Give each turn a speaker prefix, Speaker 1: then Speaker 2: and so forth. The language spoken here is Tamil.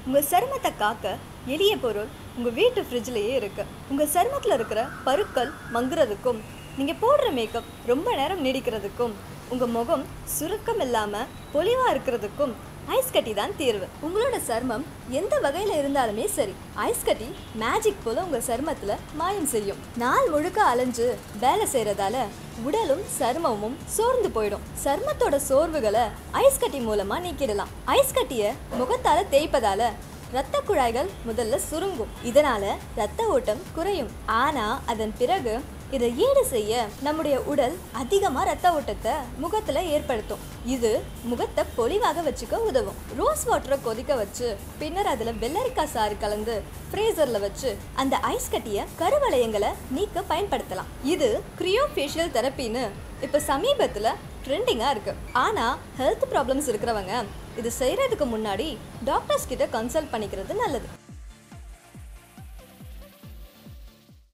Speaker 1: உங்கள் சருமத்தை காக்க எளிய பொருள் உங்கள் வீட்டு ஃப்ரிட்ஜ்லேயே இருக்கு உங்கள் சருமத்தில் இருக்கிற பருக்கள் மங்குறதுக்கும் நீங்கள் போடுற மேக்கப் ரொம்ப நேரம் நீடிக்கிறதுக்கும் உங்கள் முகம் சுருக்கம் இல்லாமல் பொலிவாக இருக்கிறதுக்கும் ஐஸ் கட்டி தான் தீர்வு உங்களோட சருமம் எந்த வகையில் இருந்தாலுமே சரி ஐஸ் கட்டி மேஜிக் போல உங்கள் சருமத்தில் மாயம் செய்யும் நாள் முழுக்க அலைஞ்சு வேலை செய்கிறதால உடலும் சருமமும் சோர்ந்து போயிடும் சருமத்தோட சோர்வுகளை ஐஸ் கட்டி மூலமாக நீக்கிடலாம் ஐஸ் கட்டியை முகத்தால தேய்ப்பதால இரத்த குழாய்கள் முதல்ல சுருங்கும் இதனால இரத்த ஓட்டம் குறையும் ஆனா அதன் பிறகு இதை ஈடு செய்ய நம்முடைய உடல் அதிகமா ரத்த ஓட்டத்தை முகத்துல ஏற்படுத்தும் இது முகத்தை பொலிவாக வச்சுக்க உதவும் ரோஸ் வாட்டரை கொதிக்க வச்சு பின்னர் அதுல வெள்ளரிக்காய் சாறு கலந்து ஃப்ரீசர்ல வச்சு அந்த ஐஸ் கட்டிய கருவளையங்களை நீக்க பயன்படுத்தலாம் இது கிரியோ ஃபேஷியல் தெரப்பின்னு இப்போ சமீபத்தில் ட்ரெண்டிங்காக இருக்கு ஆனால் ஹெல்த் ப்ராப்ளம்ஸ் இருக்கிறவங்க இது செய்கிறதுக்கு முன்னாடி டாக்டர்ஸ் கிட்ட கன்சல்ட் பண்ணிக்கிறது நல்லது